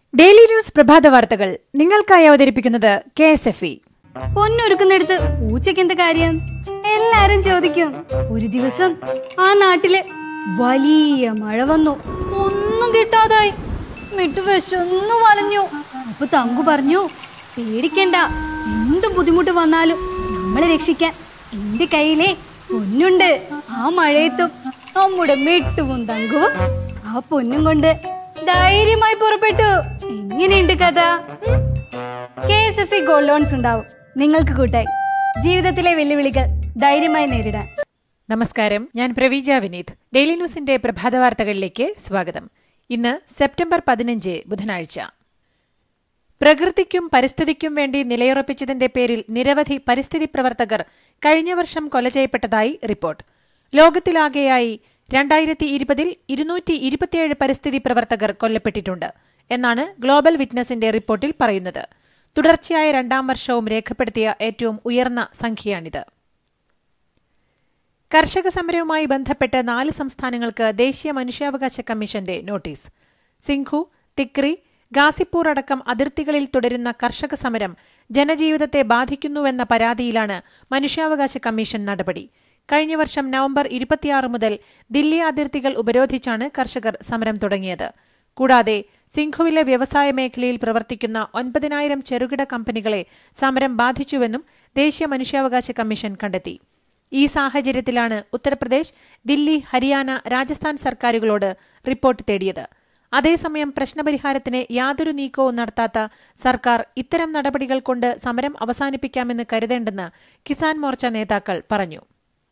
daily news പ്രഭാത വാർത്തകൾ നിങ്ങൾക്കായി അവതരിപ്പിക്കുന്നത് കെ എസ് എഫ് ഇ പൊന്നൊരുക്കുന്നിടത്ത് പൂച്ചയ്ക്ക് എന്ത് കാര്യം എല്ലാരും ചോദിക്കും ഒരു ദിവസം ആ നാട്ടില് വലിയ മഴ വന്നു ഒന്നും കിട്ടാതായി മിട്ടു വിശന്നു വലഞ്ഞു അപ്പൊ തങ്കു പറഞ്ഞു പേടിക്കണ്ട എന്ത് ബുദ്ധിമുട്ട് വന്നാലും നമ്മളെ രക്ഷിക്കാൻ എന്റെ കയ്യിലെ പൊന്നുണ്ട് ആ മഴയത്തും നമ്മുടെ മിട്ടുവും തങ്കുവും ആ പൊന്നും കൊണ്ട് ധൈര്യമായി പുറപ്പെട്ടു എങ്ങനെയുണ്ട് കഥ K S F E gold loans ഉണ്ടാവും നിങ്ങൾക്ക് കൂട്ടായി ജീവിതത്തിലെ വെല്ലുവിളികൾ ധൈര്യമായി നേരിടാൻ നമസ്കാരം ഞാൻ പ്രവീജ വിനീത് ഡെയിലി ന്യൂസിന്റെ പ്രഭാത വാർത്തകളിലേക്ക് സ്വാഗതം ഇന്ന് സെപ്റ്റംബർ പതിനഞ്ച് ബുധനാഴ്ച പ്രകൃതിക്കും പരിസ്ഥിതിക്കും വേണ്ടി നിലയുറപ്പിച്ചതിന്റെ പേരിൽ നിരവധി പരിസ്ഥിതി പ്രവർത്തകർ കഴിഞ്ഞ വർഷം കൊല ചെയ്യപ്പെട്ടതായി റിപ്പോർട്ട് ലോകത്തിലാകെയായി രണ്ടായിരത്തി ഇരുപതിൽ ഇരുന്നൂറ്റി ഇരുപത്തിയേഴ് പരിസ്ഥിതി പ്രവർത്തകർ കൊല്ലപ്പെട്ടിട്ടുണ്ട് എന്നാണ് ഗ്ലോബൽ വിറ്റ്നസിന്റെ റിപ്പോർട്ടിൽ പറയുന്നത് തുടർച്ചയായ രണ്ടാം വർഷവും രേഖപ്പെടുത്തിയ ഏറ്റവും ഉയർന്ന സംഖ്യയാണിത് കർഷക സമരവുമായി ബന്ധപ്പെട്ട് നാല് സംസ്ഥാനങ്ങൾക്ക് ദേശീയ മനുഷ്യാവകാശ കമ്മീഷന്റെ നോട്ടീസ് സിംഘു തിക്രി ഗാസിപ്പൂർ അടക്കം അതിർത്തികളിൽ തുടരുന്ന കർഷക സമരം ജനജീവിതത്തെ ബാധിക്കുന്നുവെന്ന പരാതിയിലാണ് മനുഷ്യാവകാശ കമ്മീഷൻ നടപടി കഴിഞ്ഞ വർഷം നവംബർ ഇരുപത്തിയാറ് മുതൽ ദില്ലി അതിർത്തികൾ ഉപരോധിച്ചാണ് കർഷകർ സമരം തുടങ്ങിയത് കൂടാതെ സിംഘുവിലെ വ്യവസായ മേഖലയിൽ പ്രവർത്തിക്കുന്ന ഒൻപതിനായിരം ചെറുകിട കമ്പനികളെ സമരം ബാധിച്ചുവെന്നും ദേശീയ മനുഷ്യാവകാശ കമ്മീഷൻ കണ്ടെത്തി ഈ സാഹചര്യത്തിലാണ് ഉത്തർപ്രദേശ് ദില്ലി ഹരിയാന രാജസ്ഥാൻ സർക്കാരുകളോട് റിപ്പോർട്ട് തേടിയത് അതേസമയം പ്രശ്നപരിഹാരത്തിന് യാതൊരു നീക്കവും നടത്താത്ത സർക്കാർ ഇത്തരം നടപടികൾ കൊണ്ട് സമരം അവസാനിപ്പിക്കാമെന്ന് കരുതേണ്ടെന്ന് കിസാൻ മോർച്ച നേതാക്കൾ പറഞ്ഞു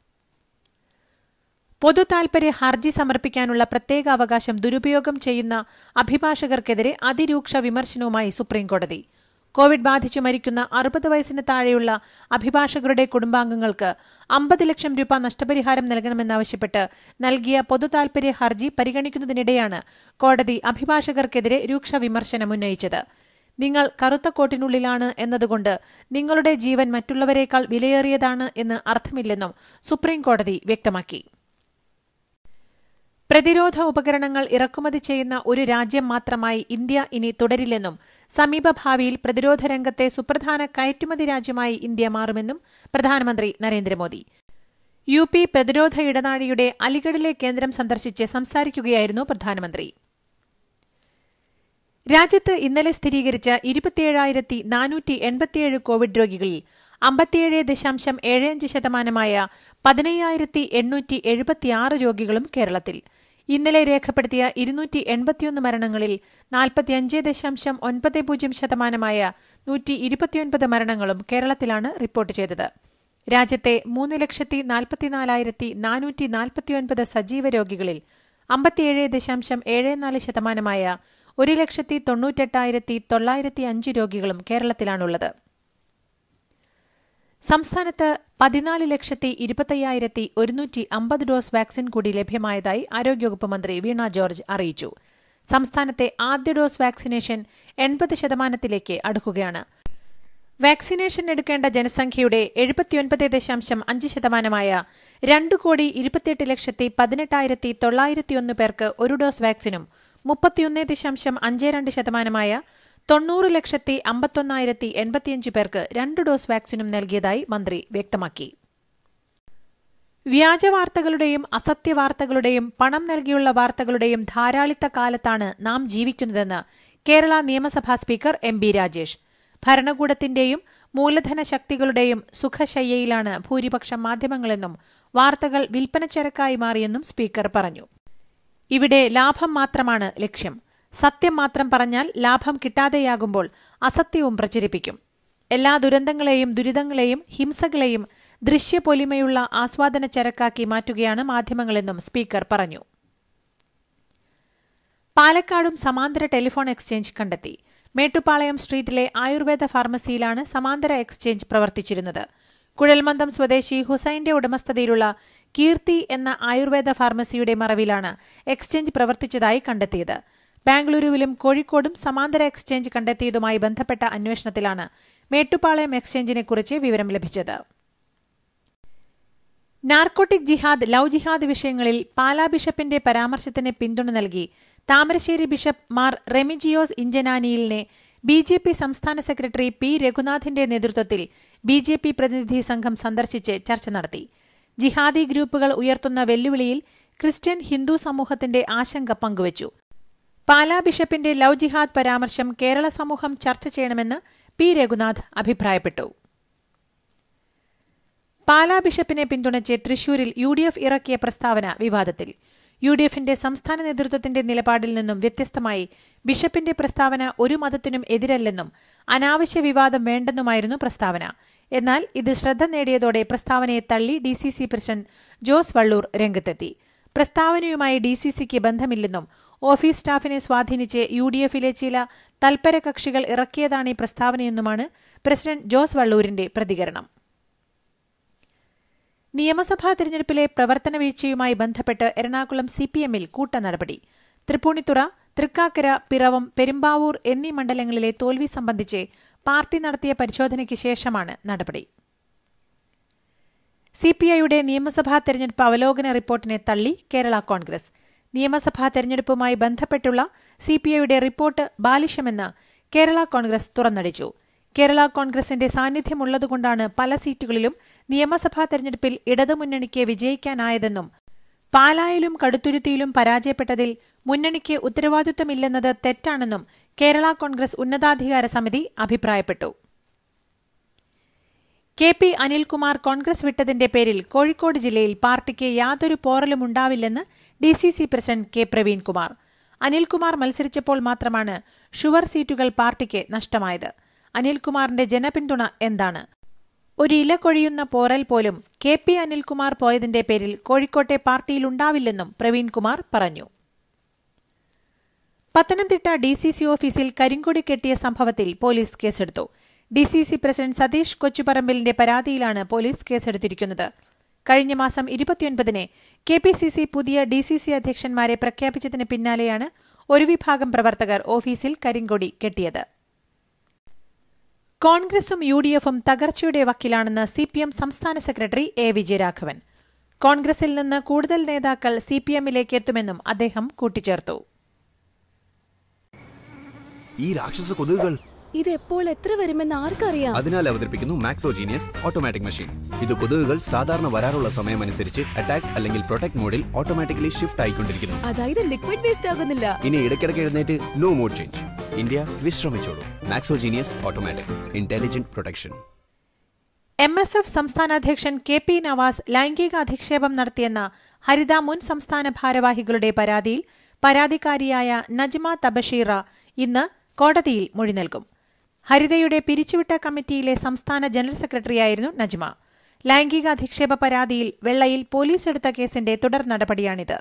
പൊതു താൽപര്യ ഹർജി സമർപ്പിക്കാനുള്ള പ്രത്യേക അവകാശം ദുരുപയോഗം ചെയ്യുന്ന അഭിഭാഷകർക്കെതിരെ അതിരൂക്ഷ വിമർശനവുമായി സുപ്രീംകോടതി കോവിഡ് ബാധിച്ചു മരിക്കുന്ന അറുപത് വയസ്സിന് താഴെയുള്ള അഭിഭാഷകരുടെ കുടുംബാംഗങ്ങൾക്ക് അമ്പത് ലക്ഷം രൂപ നഷ്ടപരിഹാരം നൽകണമെന്നാവശ്യപ്പെട്ട് നൽകിയ പൊതു താൽപര്യ ഹർജി പരിഗണിക്കുന്നതിനിടെയാണ് കോടതി അഭിഭാഷകർക്കെതിരെ രൂക്ഷ വിമർശനം ഉന്നയിച്ചത് നിങ്ങൾ കറുത്ത കോട്ടിനുള്ളിലാണ് എന്നതുകൊണ്ട് നിങ്ങളുടെ ജീവൻ മറ്റുള്ളവരെക്കാൾ വിലയേറിയതാണ് എന്ന് അർത്ഥമില്ലെന്നും സുപ്രീംകോടതി വ്യക്തമാക്കി പ്രതിരോധ ഉപകരണങ്ങൾ ഇറക്കുമതി ചെയ്യുന്ന ഒരു രാജ്യം മാത്രമായി ഇന്ത്യ ഇനി തുടരില്ലെന്നും സമീപഭാവിയിൽ പ്രതിരോധ രംഗത്തെ സുപ്രധാന കയറ്റുമതി രാജ്യമായി ഇന്ത്യ മാറുമെന്നും പ്രധാനമന്ത്രി നരേന്ദ്രമോദി യു പി പ്രതിരോധ ഇടനാഴിയുടെ അലിഗഡിലെ കേന്ദ്രം സന്ദർശിച്ച് സംസാരിക്കുകയായിരുന്നു പ്രധാനമന്ത്രി രാജ്യത്ത് ഇന്നലെ സ്ഥിരീകരിച്ച ഇരുപത്തിയേഴായിരത്തി നാനൂറ്റി എൺപത്തിയേഴ് കോവിഡ് രോഗികളിൽ അമ്പത്തിയേഴ് ദശാംശം ഏഴ് അഞ്ച് ശതമാനമായ പതിനയ്യായിരത്തി എണ്ണൂറ്റി എഴുപത്തിയാറ് രോഗികളും കേരളത്തിൽ ഇന്നലെ രേഖപ്പെടുത്തിയ ഇരുന്നൂറ്റി എൺപത്തിയൊന്ന് മരണങ്ങളിൽ നാൽപ്പത്തിയഞ്ച് ദശാംശം ഒൻപത് പൂജ്യം ശതമാനമായ നൂറ്റി ഇരുപത്തിയൊൻപത് മരണങ്ങളും കേരളത്തിലാണ് റിപ്പോർട്ട് ചെയ്തത് രാജ്യത്തെ മൂന്ന് ലക്ഷത്തി നാൽപ്പത്തിനാലായിരത്തി നാനൂറ്റി നാൽപ്പത്തിയൊൻപത് സജീവ രോഗികളിൽ അമ്പത്തിയേഴ് ദശാംശം ഏഴ് നാല് ശതമാനമായ ഒരു ലക്ഷത്തി തൊണ്ണൂറ്റെട്ടായിരത്തി തൊള്ളായിരത്തി അഞ്ച് രോഗികളും കേരളത്തിലാണുള്ളത് സംസ്ഥാനത്ത് പതിനാല് ലക്ഷത്തി ഇരുപത്തയ്യായിരത്തി ഒരുന്നൂറ്റി അമ്പത് ഡോസ് വാക്സിൻ കൂടി ലഭ്യമായതായി ആരോഗ്യവകുപ്പ് മന്ത്രി വീണ ജോർജ് അറിയിച്ചു സംസ്ഥാനത്തെ ആദ്യ ഡോസ് വാക്സിനേഷൻ എൺപത് ശതമാനത്തിലേക്ക് അടുക്കുകയാണ് വാക്സിനേഷൻ എടുക്കേണ്ട ജനസംഖ്യയുടെ എഴുപത്തിയൊൻപത് ദശാംശം അഞ്ച് ശതമാനമായ രണ്ട് കോടി ഇരുപത്തിയെട്ട് ലക്ഷത്തി പതിനെട്ടായിരത്തി തൊള്ളായിരത്തിയൊന്ന് പേർക്ക് ഒരു ഡോസ് വാക്സിനും മുപ്പത്തിയൊന്ന് ദശാംശം അഞ്ച് രണ്ട് ശതമാനമായ തൊണ്ണൂറ് ലക്ഷത്തി അമ്പത്തൊന്നായിരത്തി എൺപത്തിയഞ്ച് പേർക്ക് രണ്ട് ഡോസ് വാക്സിനും നൽകിയതായി മന്ത്രി വ്യക്തമാക്കി വ്യാജവാർത്തകളുടെയും അസത്യവാർത്തകളുടെയും പണം നൽകിയുള്ള വാർത്തകളുടെയും ധാരാളിത്ത കാലത്താണ് നാം ജീവിക്കുന്നതെന്ന് കേരള നിയമസഭാ സ്പീക്കർ എം ബി രാജേഷ് ഭരണകൂടത്തിന്റെയും മൂലധന ശക്തികളുടെയും സുഖശയ്യയിലാണ് ഭൂരിപക്ഷം മാധ്യമങ്ങളെന്നും വാർത്തകൾ വിൽപ്പനച്ചരക്കായി മാറിയെന്നും സ്പീക്കർ പറഞ്ഞു ഇവിടെ ലാഭം മാത്രമാണ് ലക്ഷ്യം സത്യം മാത്രം പറഞ്ഞാൽ ലാഭം കിട്ടാതെയാകുമ്പോൾ അസത്യവും പ്രചരിപ്പിക്കും എല്ലാ ദുരന്തങ്ങളെയും ദുരിതങ്ങളെയും ഹിംസകളെയും ദൃശ്യപൊലിമയുള്ള ആസ്വാദന ചരക്കാക്കി മാറ്റുകയാണ് മാധ്യമങ്ങളെന്നും സ്പീക്കർ പറഞ്ഞു പാലക്കാടും സമാന്തര ടെലിഫോൺ എക്സ്ചേഞ്ച് കണ്ടെത്തി മേട്ടുപ്പാളയം സ്ട്രീറ്റിലെ ആയുർവേദ ഫാർമസിയിലാണ് സമാന്തര എക്സ്ചേഞ്ച് പ്രവർത്തിച്ചിരുന്നത് കുഴൽമന്ദം സ്വദേശി ഹുസൈന്റെ ഉടമസ്ഥതയിലുള്ള കീർത്തി എന്ന ആയുർവേദ ഫാർമസിയുടെ മറവിലാണ് എക്സ്ചേഞ്ച് പ്രവർത്തിച്ചതായി കണ്ടെത്തിയത് ബാംഗ്ലൂരുവിലും കോഴിക്കോടും സമാന്തര എക്സ്ചേഞ്ച് കണ്ടെത്തിയതുമായി ബന്ധപ്പെട്ട അന്വേഷണത്തിലാണ് മേട്ടുപ്പാളയം എക്സ്ചേഞ്ചിനെക്കുറിച്ച് വിവരം ലഭിച്ചത് നാർക്കോട്ടിക് ജിഹാദ് ലവ് ജിഹാദ് വിഷയങ്ങളിൽ പാലാ ബിഷപ്പിന്റെ പരാമർശത്തിന് പിന്തുണ നൽകി താമരശ്ശേരി ബിഷപ്പ് മാർ റെമിജിയോസ് ഇഞ്ചനാനിയിലിനെ ബി ജെ പി സംസ്ഥാന സെക്രട്ടറി പി രഘുനാഥിന്റെ നേതൃത്വത്തിൽ ബി ജെ പി പ്രതിനിധി സംഘം സന്ദർശിച്ച് ചർച്ച നടത്തി ജിഹാദി ഗ്രൂപ്പുകൾ ഉയർത്തുന്ന വെല്ലുവിളിയിൽ ക്രിസ്ത്യൻ ഹിന്ദു സമൂഹത്തിന്റെ ആശങ്ക പങ്കുവച്ചു പാലാ ബിഷപ്പിന്റെ ലവ് ജിഹാദ് പരാമർശം കേരള സമൂഹം ചർച്ച ചെയ്യണമെന്ന് പി രഘുനാഥ് അഭിപ്രായപ്പെട്ടു പാലാ ബിഷപ്പിനെ പിന്തുണച്ച് തൃശൂരിൽ യു ഡി എഫ് ഇറക്കിയ പ്രസ്താവന വിവാദത്തിൽ യു ഡി എഫിന്റെ സംസ്ഥാന നേതൃത്വത്തിന്റെ നിലപാടിൽ നിന്നും വ്യത്യസ്തമായി ബിഷപ്പിന്റെ പ്രസ്താവന ഒരു മതത്തിനും എതിരല്ലെന്നും അനാവശ്യ വിവാദം വേണ്ടെന്നുമായിരുന്നു പ്രസ്താവന എന്നാൽ ഇത് ശ്രദ്ധ നേടിയതോടെ പ്രസ്താവനയെ തള്ളി D C C president Jose Valloor രംഗത്തെത്തി പ്രസ്താവനയുമായി ഡി സി സിക്ക് ബന്ധമില്ലെന്നും ഓഫീസ് സ്റ്റാഫിനെ സ്വാധീനിച്ച് യു ഡി എഫിലെ ചില തൽപര കക്ഷികൾ ഇറക്കിയതാണ് ഈ പ്രസ്താവനയെന്നുമാണ് പ്രസിഡന്റ് ജോസ് വള്ളൂരിന്റെ പ്രതികരണം നിയമസഭാ തെരഞ്ഞെടുപ്പിലെ പ്രവർത്തന വീഴ്ചയുമായി ബന്ധപ്പെട്ട് എറണാകുളം സിപിഎമ്മിൽ കൂട്ടനടപടി തൃപ്പൂണിത്തുറ തൃക്കാക്കര പിറവം പെരുമ്പാവൂർ എന്നീ മണ്ഡലങ്ങളിലെ തോൽവി സംബന്ധിച്ച് പാർട്ടി നടത്തിയ പരിശോധനയ്ക്ക് ശേഷമാണ് നടപടി സിപിഐയുടെ നിയമസഭാ തെരഞ്ഞെടുപ്പ് അവലോകന റിപ്പോർട്ടിനെ തള്ളി കേരള കോൺഗ്രസ് നിയമസഭാ തെരഞ്ഞെടുപ്പുമായി ബന്ധപ്പെട്ടുള്ള സിപിഐയുടെ റിപ്പോർട്ട് ബാലിഷ്യമെന്ന് കേരള കോൺഗ്രസ് തുറന്നടിച്ചു കേരള കോൺഗ്രസിന്റെ സാന്നിധ്യമുള്ളതുകൊണ്ടാണ് പല സീറ്റുകളിലും നിയമസഭാ തെരഞ്ഞെടുപ്പിൽ ഇടതുമുന്നണിക്ക് വിജയിക്കാനായതെന്നും പാലായിലും കടുത്തുരുത്തിയിലും പരാജയപ്പെട്ടതിൽ മുന്നണിക്ക് ഉത്തരവാദിത്തമില്ലെന്നത് തെറ്റാണെന്നും കേരള കോൺഗ്രസ് ഉന്നതാധികാര സമിതി അഭിപ്രായപ്പെട്ടു കെ പി അനിൽകുമാർ കോൺഗ്രസ് വിട്ടതിന്റെ പേരിൽ കോഴിക്കോട് ജില്ലയിൽ പാർട്ടിക്ക് യാതൊരു പോറലുമുണ്ടാവില്ലെന്ന് D C C president K Praveenkumar Anilkumar മത്സരിച്ചപ്പോൾ മാത്രമാണ് ഷുവർ സീറ്റുകൾ പാർട്ടിക്ക് നഷ്ടമായത് അനിൽകുമാറിന്റെ ജനപിന്തുണ എന്താണ് ഒരു ഇല കൊഴിയുന്ന പോറൽ പോലും കെ പി അനിൽകുമാർ പോയതിന്റെ പേരിൽ കോഴിക്കോട്ടെ പാർട്ടിയിലുണ്ടാവില്ലെന്നും പ്രവീൺകുമാർ പറഞ്ഞു പത്തനംതിട്ട ഡി സി സി ഓഫീസിൽ കരിങ്കൊടി കെട്ടിയ സംഭവത്തിൽ പോലീസ് കേസെടുത്തു D C C president Satheesh കൊച്ചുപറമ്പിലിന്റെ പരാതിയിലാണ് പോലീസ് കേസെടുത്തിരിക്കുന്നത് കഴിഞ്ഞ മാസം ഇരുപത്തിയൊൻപതിന് കെ പി സി സി പുതിയ ഡി സി സി അധ്യക്ഷന്മാരെ പ്രഖ്യാപിച്ചതിന് പിന്നാലെയാണ് ഒരു വിഭാഗം പ്രവർത്തകർ ഓഫീസിൽ കരിങ്കൊടി കെട്ടിയത് കോൺഗ്രസും യു ഡി എഫും തകർച്ചയുടെ വക്കിലാണെന്ന് സി പി എം സംസ്ഥാന സെക്രട്ടറി എ വിജയരാഘവൻ കോൺഗ്രസിൽ നിന്ന് കൂടുതൽ നേതാക്കൾ സി പി എമ്മിലേക്ക് എത്തുമെന്നും അദ്ദേഹം കൂട്ടിച്ചേർത്തു ഈ രാക്ഷസ കൊതുകുകൾ ഇത് എപ്പോൾ എത്ര വരുമെന്ന് ആർക്കറിയാം അതിനാൽ അവതരിപ്പിക്കുന്നു മാക്സോജീനിയസ് ഓട്ടോമാറ്റിക് മെഷീൻ ഇത് കൊതുകുകൾ സാധാരണ വരാറുള്ള സമയമനുസരിച്ച് അറ്റാക്ക് അല്ലെങ്കിൽ പ്രൊട്ടക്ട് മോഡിൽ ഓട്ടോമാറ്റിക്കലി ഷിഫ്റ്റ് ആയിക്കൊണ്ടിരിക്കുന്നു അതായത് ലിക്വിഡ് വേസ്റ്റ് ആകുന്നില്ല ഇനി ഇടയ്ക്കിടയ്ക്ക് എഴുന്നേറ്റ് നോ മോഡ് ചേഞ്ച് ഇന്ത്യ വിശ്രമിച്ചോളൂ Maxo Genius automatic intelligent protection M S F സംസ്ഥാന അധ്യക്ഷൻ കെ പി നവാസ് ലൈംഗിക അധിക്ഷേപം നടത്തിയെന്ന ഹരിത മുൻ സംസ്ഥാന ഭാരവാഹികളുടെ പരാതിയിൽ പരാതിക്കാരിയായ നജ്മ തബഷീറ ഇന്ന് കോടതിയിൽ മൊഴി നൽകും ഹരിതയുടെ പിരിച്ചുവിട്ട കമ്മിറ്റിയിലെ സംസ്ഥാന ജനറൽ സെക്രട്ടറിയായിരുന്നു നജ്മ ലൈംഗിക അധിക്ഷേപ പരാതിയിൽ വെള്ളയിൽ പോലീസ് എടുത്ത കേസിന്റെ തുടർ നടപടിയാണിത്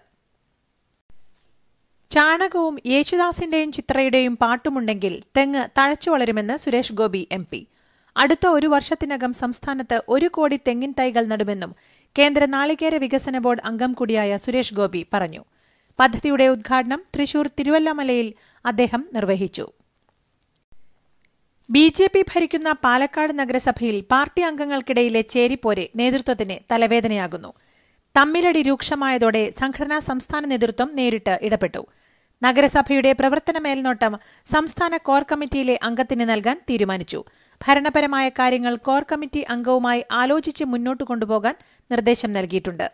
ചാണകവും യേശുദാസിന്റെയും ചിത്രയുടെയും പാട്ടുമുണ്ടെങ്കിൽ തെങ്ങ് തഴച്ചു വളരുമെന്ന് സുരേഷ് ഗോപി എം പി അടുത്ത ഒരു വർഷത്തിനകം സംസ്ഥാനത്ത് ഒരു കോടി തെങ്ങിൻ തൈകൾ നടുമെന്നും കേന്ദ്ര നാളികേര വികസന ബോർഡ് അംഗം കൂടിയായ സുരേഷ് ഗോപി പറഞ്ഞു പദ്ധതിയുടെ ഉദ്ഘാടനം തൃശൂർ തിരുവല്ലമലയിൽ അദ്ദേഹം നിർവഹിച്ചു ബി ജെ പി ഭരിക്കുന്ന പാലക്കാട് നഗരസഭയിൽ പാർട്ടി അംഗങ്ങൾക്കിടയിലെ ചേരിപ്പോരെ നേതൃത്വത്തിന് തലവേദനയാകുന്നു തമ്മിലടി രൂക്ഷമായതോടെ സംഘടനാ സംസ്ഥാന നേതൃത്വം നേരിട്ട് ഇടപെട്ടു നഗരസഭയുടെ പ്രവർത്തന മേൽനോട്ടം സംസ്ഥാന കോർ കമ്മിറ്റിയിലെ അംഗത്തിന് നൽകാൻ തീരുമാനിച്ചു ഭരണപരമായ കാര്യങ്ങൾ കോർ കമ്മിറ്റി അംഗവുമായി ആലോചിച്ച് മുന്നോട്ട് കൊണ്ടുപോകാൻ നിർദ്ദേശം നൽകിയിട്ടുണ്ട്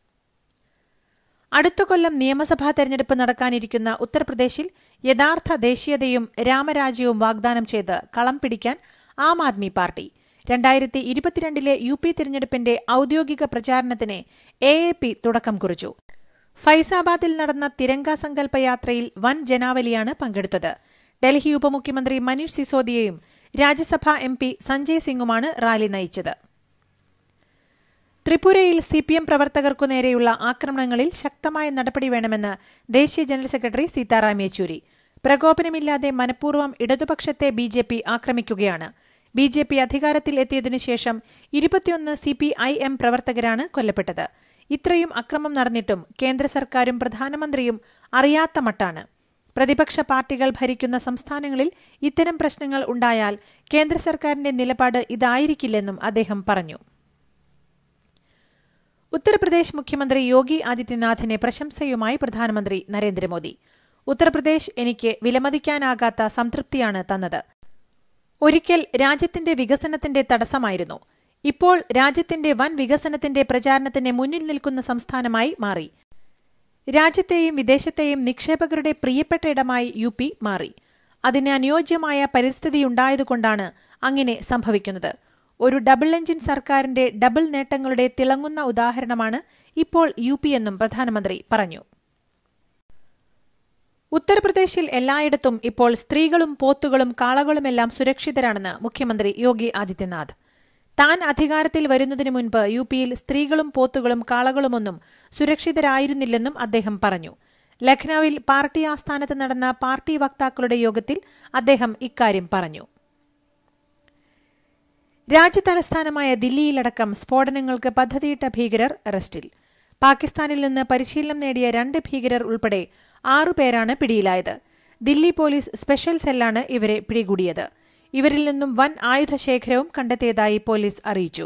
അടുത്ത കൊല്ലം നിയമസഭാ തെരഞ്ഞെടുപ്പ് നടക്കാനിരിക്കുന്ന ഉത്തർപ്രദേശിൽ യഥാർത്ഥ ദേശീയതയും രാമരാജ്യവും വാഗ്ദാനം ചെയ്ത് കളം പിടിക്കാൻ ആം ആദ്മി പാർട്ടി രണ്ടായിരത്തി ഇരുപത്തിരണ്ടിലെ യു പി തിരഞ്ഞെടുപ്പിന്റെ ഔദ്യോഗിക പ്രചാരണത്തിന് എ എ പി തുടക്കം കുറിച്ചു ഫൈസാബാദിൽ നടന്ന തിരങ്ക സങ്കല്പ യാത്രയിൽ വൻ ജനാവലിയാണ് പങ്കെടുത്തത് ഡൽഹി ഉപമുഖ്യമന്ത്രി മനീഷ് സിസോദിയയും രാജ്യസഭാ എം പി സഞ്ജയ് സിംഗുമാണ് റാലി നയിച്ചത് ത്രിപുരയിൽ സി പി എം പ്രവർത്തകർക്കു നേരെയുള്ള ആക്രമണങ്ങളിൽ ശക്തമായ നടപടി വേണമെന്ന് ദേശീയ ജനറൽ സെക്രട്ടറി സീതാറാം യെച്ചൂരി പ്രകോപനമില്ലാതെ മനഃപൂർവ്വം ഇടതുപക്ഷത്തെ ബി ജെ പി ആക്രമിക്കുകയാണ് ബി ജെ പി അധികാരത്തിൽ എത്തിയതിനു ശേഷം ഇരുപത്തിയൊന്ന് സി പി ഐ എം പ്രവർത്തകരാണ് കൊല്ലപ്പെട്ടത് ഇത്രയും അക്രമം നടന്നിട്ടും കേന്ദ്ര സർക്കാരും പ്രധാനമന്ത്രിയും അറിയാത്ത മട്ടാണ് പ്രതിപക്ഷ പാർട്ടികൾ ഭരിക്കുന്ന സംസ്ഥാനങ്ങളിൽ ഇത്തരം പ്രശ്നങ്ങൾ ഉണ്ടായാൽ കേന്ദ്ര സർക്കാരിന്റെ നിലപാട് ഇതായിരിക്കില്ലെന്നും അദ്ദേഹം പറഞ്ഞു ഉത്തർപ്രദേശ് മുഖ്യമന്ത്രി യോഗി ആദിത്യനാഥിനെ പ്രശംസയുമായി പ്രധാനമന്ത്രി നരേന്ദ്രമോദി ഉത്തർപ്രദേശ് എനിക്ക് വിലമതിക്കാനാകാത്ത സംതൃപ്തിയാണ് തന്നത് ഒരിക്കൽ രാജ്യത്തിന്റെ വികസനത്തിന്റെ തടസ്സമായിരുന്നു ഇപ്പോൾ രാജ്യത്തിന്റെ വൻ വികസനത്തിന്റെ പ്രചാരണത്തിന് മുന്നിൽ നിൽക്കുന്ന സംസ്ഥാനമായി മാറി രാജ്യത്തെയും വിദേശത്തെയും നിക്ഷേപകരുടെ പ്രിയപ്പെട്ട ഇടമായി യു പി മാറി അതിന് അനുയോജ്യമായ പരിസ്ഥിതിയുണ്ടായതുകൊണ്ടാണ് അങ്ങനെ സംഭവിക്കുന്നത് ഒരു ഡബിൾ എഞ്ചിൻ സർക്കാരിന്റെ ഡബിൾ നേട്ടങ്ങളുടെ തിളങ്ങുന്ന ഉദാഹരണമാണ് ഇപ്പോൾ യു പി എന്നും പ്രധാനമന്ത്രി പറഞ്ഞു ഉത്തർപ്രദേശിൽ എല്ലായിടത്തും ഇപ്പോൾ സ്ത്രീകളും പോത്തുകളും കാളകളുമെല്ലാം സുരക്ഷിതരാണെന്ന് മുഖ്യമന്ത്രി യോഗി ആദിത്യനാഥ് താൻ അധികാരത്തിൽ വരുന്നതിനു മുൻപ് യു പിയിൽ സ്ത്രീകളും പോത്തുകളും കാളകളുമൊന്നും സുരക്ഷിതരായിരുന്നില്ലെന്നും അദ്ദേഹം പറഞ്ഞു ലഖ്നൌവിൽ പാർട്ടി ആസ്ഥാനത്ത് നടന്ന പാർട്ടി വക്താക്കളുടെ യോഗത്തിൽ അദ്ദേഹം ഇക്കാര്യം പറഞ്ഞു രാജ്യതലസ്ഥാനമായ ദില്ലിയിലടക്കം സ്ഫോടനങ്ങൾക്ക് പദ്ധതിയിട്ട ഭീകരർ അറസ്റ്റിൽ പാകിസ്ഥാനിൽ നിന്ന് പരിശീലനം നേടിയ രണ്ട് ഭീകരർ ഉൾപ്പെടെ ആറുപേരാണ് പിടിയിലായത് ദില്ലി പോലീസ് സ്പെഷ്യൽ സെല്ലാണ് ഇവരെ പിടികൂടിയത് ഇവരിൽ നിന്നും വൻ ആയുധശേഖരവും കണ്ടെത്തിയതായി പോലീസ് അറിയിച്ചു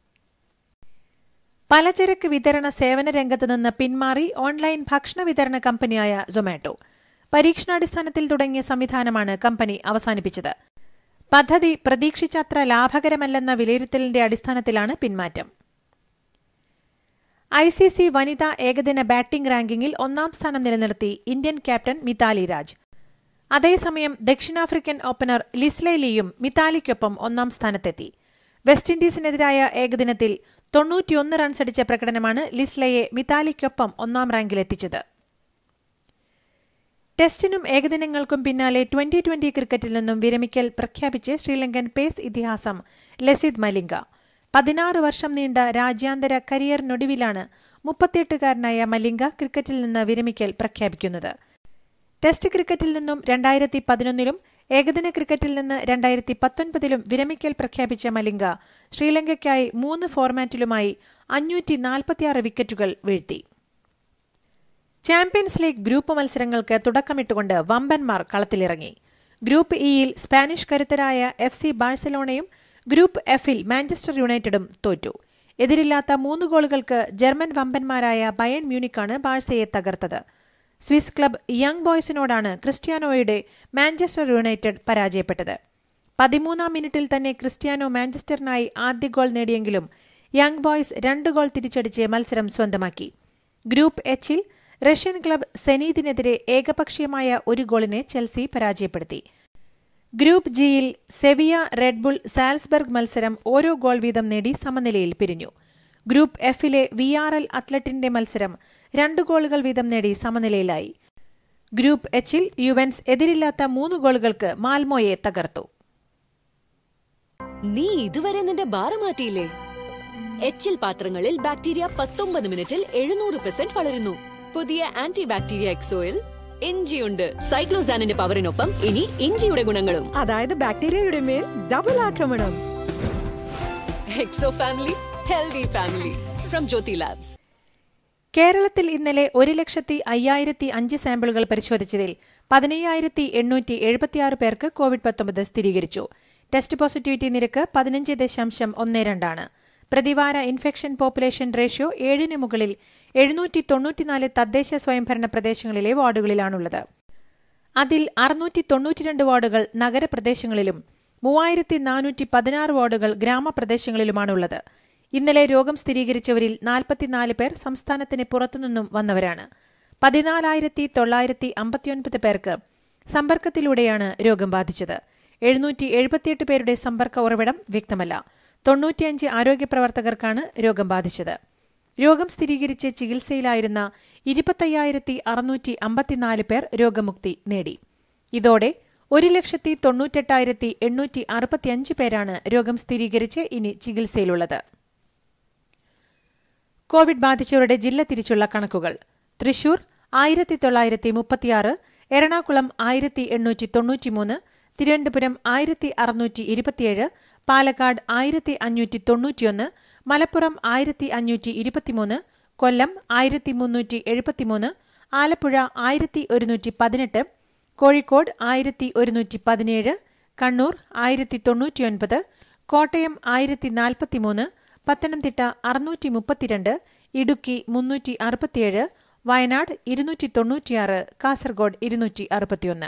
പലചരക്ക് വിതരണ സേവന രംഗത്ത് നിന്ന് പിന്മാറി ഓൺലൈൻ ഭക്ഷണ വിതരണ കമ്പനിയായ സൊമാറ്റോ പരീക്ഷണാടിസ്ഥാനത്തിൽ തുടങ്ങിയ സംവിധാനമാണ് കമ്പനി അവസാനിപ്പിച്ചത് പദ്ധതി പ്രതീക്ഷിച്ചത്ര ലാഭകരമല്ലെന്ന വിലയിരുത്തലിന്റെ അടിസ്ഥാനത്തിലാണ് പിന്മാറ്റം ഐ സി സി വനിതാ ഏകദിന ബാറ്റിംഗ് റാങ്കിങ്ങിൽ ഒന്നാം സ്ഥാനം നിലനിർത്തി ഇന്ത്യൻ ക്യാപ്റ്റൻ മിതാലി രാജ് അതേസമയം ദക്ഷിണാഫ്രിക്കൻ ഓപ്പണർ ലിസ്ലെ ലീയും മിതാലിക്കൊപ്പം ഒന്നാം സ്ഥാനത്തെത്തി വെസ്റ്റ് ഇൻഡീസിനെതിരായ ഏകദിനത്തിൽ തൊണ്ണൂറ്റിയൊന്ന് റൺസടിച്ച പ്രകടനമാണ് ലിസ്ലയെ മിതാലിക്കൊപ്പം ഒന്നാം റാങ്കിലെത്തിച്ചത് ടെസ്റ്റിനും ഏകദിനങ്ങൾക്കും പിന്നാലെ ട്വന്റി ട്വന്റി ക്രിക്കറ്റിൽ നിന്നും വിരമിക്കൽ പ്രഖ്യാപിച്ച് ശ്രീലങ്കൻ പേസ് ഇതിഹാസം ലസിത് മലിംഗ പതിനാറ് വർഷം നീണ്ട രാജ്യാന്തര കരിയറിനൊടുവിലാണ് മുപ്പത്തിയെട്ടുകാരനായ മലിംഗ ക്രിക്കറ്റിൽ നിന്ന് വിരമിക്കൽ പ്രഖ്യാപിക്കുന്നത് ടെസ്റ്റ് ക്രിക്കറ്റിൽ നിന്നും രണ്ടായിരത്തി പതിനൊന്നിലും ഏകദിന ക്രിക്കറ്റിൽ നിന്ന് രണ്ടായിരത്തി പത്തൊൻപതിലും വിരമിക്കൽ പ്രഖ്യാപിച്ച മലിംഗ ശ്രീലങ്കയ്ക്കായി മൂന്ന് ഫോർമാറ്റിലുമായി അഞ്ഞൂറ്റി നാൽപ്പത്തിയാറ് വിക്കറ്റുകൾ വീഴ്ത്തി ചാമ്പ്യൻസ് ലീഗ് ഗ്രൂപ്പ് മത്സരങ്ങൾക്ക് തുടക്കമിട്ടുകൊണ്ട് വമ്പന്മാർ കളത്തിലിറങ്ങി ഗ്രൂപ്പ് ഇയിൽ സ്പാനിഷ് കരുത്തരായ എഫ് സി ബാഴ്സലോണയും ഗ്രൂപ്പ് എഫിൽ മാഞ്ചസ്റ്റർ യുണൈറ്റഡും തോറ്റു എതിരില്ലാത്ത മൂന്ന് ഗോളുകൾക്ക് ജർമ്മൻ വമ്പന്മാരായ ബയൺ മ്യൂണിക്കാണ് ബാഴ്സയെ തകർത്തത് സ്വിസ് ക്ലബ് യങ് ബോയ്സിനോടാണ് ക്രിസ്ത്യാനോയുടെ മാഞ്ചസ്റ്റർ യുണൈറ്റഡ് പരാജയപ്പെട്ടത് പതിമൂന്നാം മിനിറ്റിൽ തന്നെ ക്രിസ്ത്യാനോ മാഞ്ചസ്റ്ററിനായി ആദ്യ ഗോൾ നേടിയെങ്കിലും യങ് ബോയ്സ് രണ്ട് ഗോൾ തിരിച്ചടിച്ച് മത്സരം സ്വന്തമാക്കി ഗ്രൂപ്പ് എച്ചിൽ റഷ്യൻ ക്ലബ് സെനീദിനെതിരെ ഏകപക്ഷീയമായ ഒരു ഗോളിനെ ചെൽസി പരാജയപ്പെടുത്തി ഗ്രൂപ്പ് ജിയിൽ സെവിയ റെഡ്ബുൾ സാൽസ്ബർഗ് മത്സരം ഓരോ ഗോൾ വീതം നേടി സമനിലയിൽ പിരിഞ്ഞു ഗ്രൂപ്പ് എഫിലെ വി ആർ എൽ അത്ലറ്റിന്റെ മത്സരം രണ്ട് ഗോളുകൾ വീതം നേടി സമനിലയിലായി ഗ്രൂപ്പ് എച്ചിൽ യുവൻസ് എതിരില്ലാത്ത മൂന്ന് ഗോളുകൾക്ക് മാൽമോയെ തകർത്തു നീ ഇതുവരെ നിന്റെ ബാറ് മാറ്റിയില്ലേ എച്ചിൽ പാത്രങ്ങളിൽ ബാക്ടീരിയ പത്തൊമ്പത് മിനിറ്റിൽ എഴുന്നൂറ് പെർസെന്റ് വളരുന്നു പുതിയ ആന്റി ബാക്ടീരിയ എക്സോയിൽ ഇഞ്ചിയുണ്ട് സൈക്ലോസാനിന്റെ പവറിനൊപ്പം ഇനി ഇഞ്ചിയുടെ ഗുണങ്ങളും അതായത് ബാക്ടീരിയയുടെ മേൽ ഡബിൾ ആക്രമണം Exo family healthy family from Jyothi labs കേരളത്തിൽ ഇന്നലെ ഒരു ലക്ഷത്തി അയ്യായിരത്തി അഞ്ച് സാമ്പിളുകൾ പരിശോധിച്ചതിൽ പതിനയ്യായിരത്തി എണ്ണൂറ്റി എഴുപത്തിയാറ് പേർക്ക് കോവിഡ് പത്തൊമ്പത് സ്ഥിരീകരിച്ചു ടെസ്റ്റ് പോസിറ്റിവിറ്റി നിരക്ക് പതിനഞ്ച് ദശാംശം ഒന്ന് രണ്ടാണ് പ്രതിവാര ഇൻഫെക്ഷൻ പോപ്പുലേഷൻ റേഷ്യോ ഏഴിന് മുകളിൽ എഴുന്നൂറ്റി തൊണ്ണൂറ്റിനാല് തദ്ദേശ സ്വയംഭരണ പ്രദേശങ്ങളിലെ വാർഡുകളിലാണുള്ളത് അതിൽ അറുന്നൂറ്റി തൊണ്ണൂറ്റിരണ്ട് വാർഡുകൾ നഗരപ്രദേശങ്ങളിലും മൂവായിരത്തി നാനൂറ്റി പതിനാറ് വാർഡുകൾ ഗ്രാമപ്രദേശങ്ങളിലുമാണുള്ളത് ഇന്നലെ രോഗം സ്ഥിരീകരിച്ചവരിൽ നാൽപ്പത്തിനാല് പേർ സംസ്ഥാനത്തിന് പുറത്തുനിന്നും വന്നവരാണ് പതിനാലായിരത്തി തൊള്ളായിരത്തി അമ്പത്തിയൊൻപത് പേർക്ക് സമ്പർക്കത്തിലൂടെയാണ് രോഗം ബാധിച്ചത് എഴുന്നൂറ്റി എഴുപത്തിയെട്ട് പേരുടെ സമ്പർക്ക ഉറവിടം വ്യക്തമല്ല തൊണ്ണൂറ്റിയഞ്ച് ആരോഗ്യപ്രവർത്തകർക്കാണ് രോഗം ബാധിച്ചത് രോഗം സ്ഥിരീകരിച്ച് ചികിത്സയിലായിരുന്ന ഇരുപത്തയ്യായിരത്തി അറുന്നൂറ്റി അമ്പത്തിനാല് പേർ രോഗമുക്തി നേടി ഇതോടെ ഒരു ലക്ഷത്തി തൊണ്ണൂറ്റെട്ടായിരത്തി എണ്ണൂറ്റി അറുപത്തിയഞ്ച് പേരാണ് രോഗം സ്ഥിരീകരിച്ച് ഇനി ചികിത്സയിലുള്ളത് കോവിഡ് ബാധിച്ചവരുടെ ജില്ല തിരിച്ചുള്ള കണക്കുകൾ തൃശൂർ ആയിരത്തി തൊള്ളായിരത്തി മുപ്പത്തിയാറ് എറണാകുളം ആയിരത്തി എണ്ണൂറ്റി തൊണ്ണൂറ്റിമൂന്ന് തിരുവനന്തപുരം ആയിരത്തി അറുന്നൂറ്റി ഇരുപത്തിയേഴ് പാലക്കാട് ആയിരത്തി അഞ്ഞൂറ്റി തൊണ്ണൂറ്റിയൊന്ന് മലപ്പുറം ആയിരത്തി അഞ്ഞൂറ്റി ഇരുപത്തിമൂന്ന് കൊല്ലം ആയിരത്തി മുന്നൂറ്റി എഴുപത്തിമൂന്ന് ആലപ്പുഴ ആയിരത്തി ഒരുന്നൂറ്റി പതിനെട്ട് കോഴിക്കോട് ആയിരത്തി ഒരുന്നൂറ്റി പതിനേഴ് കണ്ണൂർ ആയിരത്തി തൊണ്ണൂറ്റിയൊൻപത് കോട്ടയം ആയിരത്തി നാൽപ്പത്തിമൂന്ന് പത്തനംതിട്ട അറുന്നൂറ്റി മുപ്പത്തിരണ്ട് ഇടുക്കി മുന്നൂറ്റി അറുപത്തിയേഴ് വയനാട് ഇരുന്നൂറ്റി തൊണ്ണൂറ്റിയാറ് കാസർഗോഡ് ഇരുന്നൂറ്റി അറുപത്തിയൊന്ന്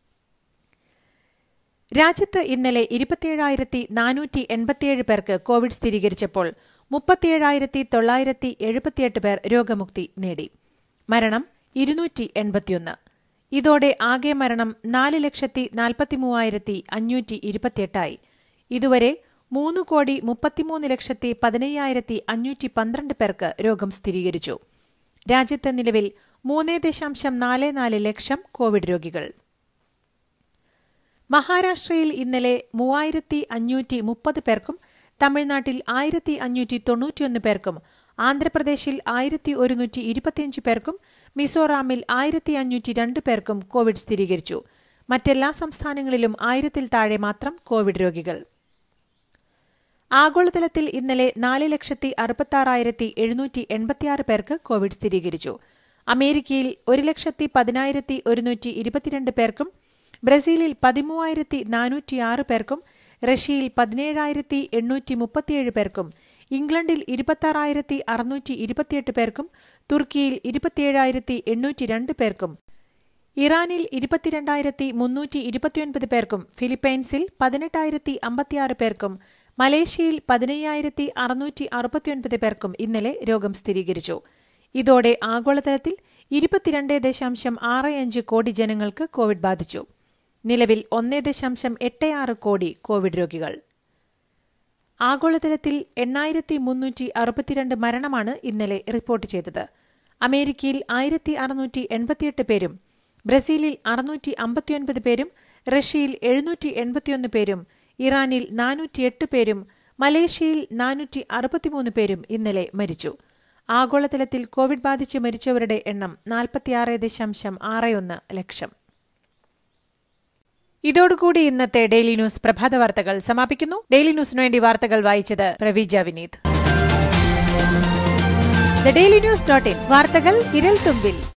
രാജ്യത്ത് ഇന്നലെ ഇരുപത്തിയേഴായിരത്തി നാനൂറ്റി എൺപത്തിയേഴ് പേർക്ക് കോവിഡ് സ്ഥിരീകരിച്ചപ്പോൾ മുപ്പത്തിയേഴായിരത്തി തൊള്ളായിരത്തി എഴുപത്തിയെട്ട് പേർ രോഗമുക്തി നേടി മരണം ഇരുന്നൂറ്റി എൺപത്തിയൊന്ന് ഇതോടെ ആകെ മരണം നാല് ലക്ഷത്തി നാൽപ്പത്തിമൂവായിരത്തി അഞ്ഞൂറ്റി ഇരുപത്തിയെട്ടായി ഇതുവരെ മൂന്ന് കോടി മുപ്പത്തിമൂന്ന് ലക്ഷത്തി പതിനയ്യായിരത്തി അഞ്ഞൂറ്റി പന്ത്രണ്ട് പേർക്ക് രോഗം സ്ഥിരീകരിച്ചു രാജ്യത്ത് നിലവിൽ മൂന്ന് ദശാംശം നാല് നാല് ലക്ഷം കോവിഡ് രോഗികൾ മഹാരാഷ്ട്രയിൽ ഇന്നലെ മൂവായിരത്തി അഞ്ഞൂറ്റി മുപ്പത് പേർക്കും തമിഴ്നാട്ടിൽ ആയിരത്തി അഞ്ഞൂറ്റി തൊണ്ണൂറ്റിയൊന്ന് പേർക്കും ആന്ധ്രാപ്രദേശിൽ ആയിരത്തി ഒരുന്നൂറ്റി ഇരുപത്തിയഞ്ച് പേർക്കും മിസോറാമിൽ ആയിരത്തി അഞ്ഞൂറ്റി രണ്ട് പേർക്കും കോവിഡ് സ്ഥിരീകരിച്ചു മറ്റെല്ലാ സംസ്ഥാനങ്ങളിലും ആയിരത്തിൽ താഴെ മാത്രം കോവിഡ് രോഗികൾ ആഗോളതലത്തിൽ ഇന്നലെ നാല് ലക്ഷത്തി അറുപത്താറായിരത്തി എഴുന്നൂറ്റി എൺപത്തിയാറ് പേർക്ക് കോവിഡ് സ്ഥിരീകരിച്ചു അമേരിക്കയിൽ ഒരു ലക്ഷത്തി പതിനായിരത്തി ഒരുന്നൂറ്റി ഇരുപത്തിരണ്ട് പേർക്കും ബ്രസീലിൽ പതിമൂവായിരത്തി നാനൂറ്റിയാറ് പേർക്കും റഷ്യയിൽ പതിനേഴായിരത്തി എണ്ണൂറ്റി മുപ്പത്തിയേഴ് പേർക്കും ഇംഗ്ലണ്ടിൽ ഇരുപത്താറായിരത്തി അറുന്നൂറ്റി ഇരുപത്തിയെട്ട് പേർക്കും തുർക്കിയിൽ ഇരുപത്തിയേഴായിരത്തി എണ്ണൂറ്റി രണ്ട് പേർക്കും ഇറാനിൽ ഇരുപത്തിരണ്ടായിരത്തി മുന്നൂറ്റി ഇരുപത്തിയൊൻപത് പേർക്കും ഫിലിപ്പൈൻസിൽ പതിനെട്ടായിരത്തി അമ്പത്തിയാറ് പേർക്കും മലേഷ്യയിൽ പതിനയ്യായിരത്തി അറുന്നൂറ്റി അറുപത്തിയൊൻപത് പേർക്കും ഇന്നലെ രോഗം സ്ഥിരീകരിച്ചു ഇതോടെ ആഗോളതലത്തിൽ ഇരുപത്തിരണ്ട് ദശാംശം ആറ് അഞ്ച് കോടി ജനങ്ങൾക്ക് കോവിഡ് ബാധിച്ചു നിലവിൽ ഒന്നേ ദശാംശം എട്ട് ആറ് കോടി കോവിഡ് രോഗികൾ ആഗോളതലത്തിൽ എണ്ണായിരത്തി മുന്നൂറ്റി അറുപത്തിരണ്ട് മരണമാണ് ഇന്നലെ റിപ്പോർട്ട് ചെയ്തത് അമേരിക്കയിൽ ആയിരത്തി അറുന്നൂറ്റി എൺപത്തിയെട്ട് പേരും ബ്രസീലിൽ അറുന്നൂറ്റി അമ്പത്തിയൊൻപത് പേരും റഷ്യയിൽ എഴുന്നൂറ്റി എൺപത്തിയൊന്ന് പേരും ഇറാനിൽ നാനൂറ്റിയെട്ട് പേരും മലേഷ്യയിൽ നാനൂറ്റി അറുപത്തിമൂന്ന് പേരും ഇന്നലെ മരിച്ചു ആഗോളതലത്തിൽ കോവിഡ് ബാധിച്ച് മരിച്ചവരുടെ എണ്ണം നാൽപ്പത്തിയാറ് ദശാംശം ആറ് ഒന്ന് ലക്ഷം ഇതോടുകൂടി ഇന്നത്തെ ഡെയിലി ന്യൂസ് പ്രഭാത വാർത്തകൾ സമാപിക്കുന്നു ഡെയിലി ന്യൂസിനു വേണ്ടി വാർത്തകൾ വായിച്ചത് Praveeja Vineeth the daily news dot in വാർത്തകൾ ഇരൽ തുമ്പിൽ